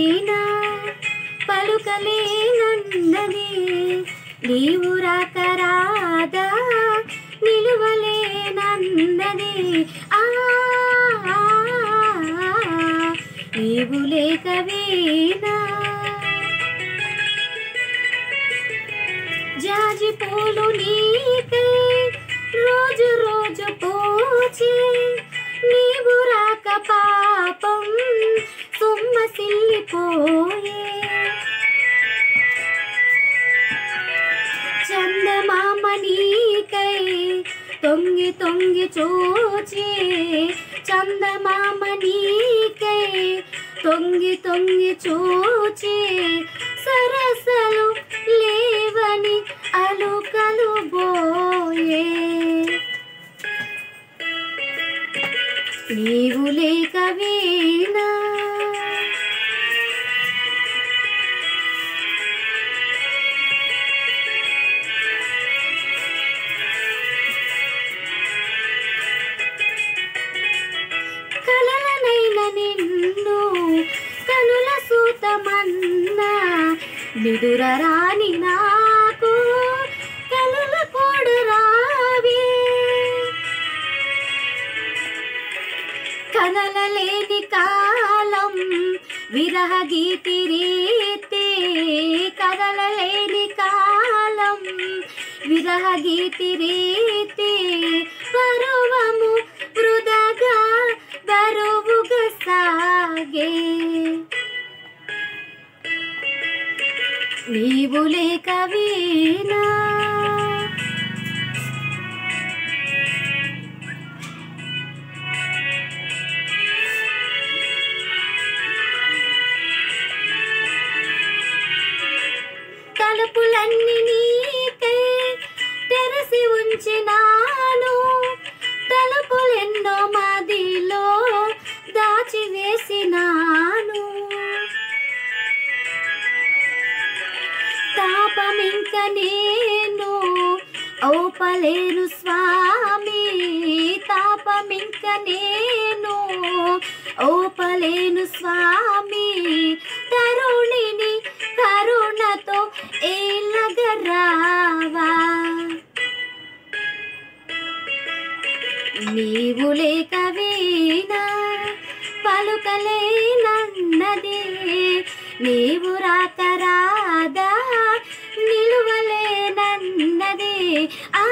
వీణా పలుకలేనన్నది నీవు రాక రాదా నిలువలేనన్నది ఆ నీవు లేక వీణా జాజి పూలు నీకై రోజు రోజు పూచి నీవు రాక పాపం సొమ్మసిల్లిపోయే చందమామ నీకై తొంగి తొంగి చూచి చందమామ నీకై తొంగి తొంగి చూచి సరసలు లేవని అలుకలు బోయే నీవు లేక వీణా కలలనైన నిన్ను కనుల సూతమన్నా నిదుర రాని నాకు కనుల కోడు రావే కదలలేని కాలం విరహ గీతి రీతి కదలలేని కాలం విరహ గీతి రీతి పరువము వృధగా బరువుగా సాగే నీవు లేక వీణా తలుపులన్నీ నీకై తెరసి ఉంచినాను తలుపులెన్నో మదిలో దాచివేసినాను తాపమింక నేను ఓపలేను స్వామి తాపమింక నేను ఓపలేను స్వామి తరుణిని కరుణతో ఏలగరావా నీవు లేక వీణా పలుకలేనన్నది నీవు రాక రాదా నిలువలేనన్నది ఆ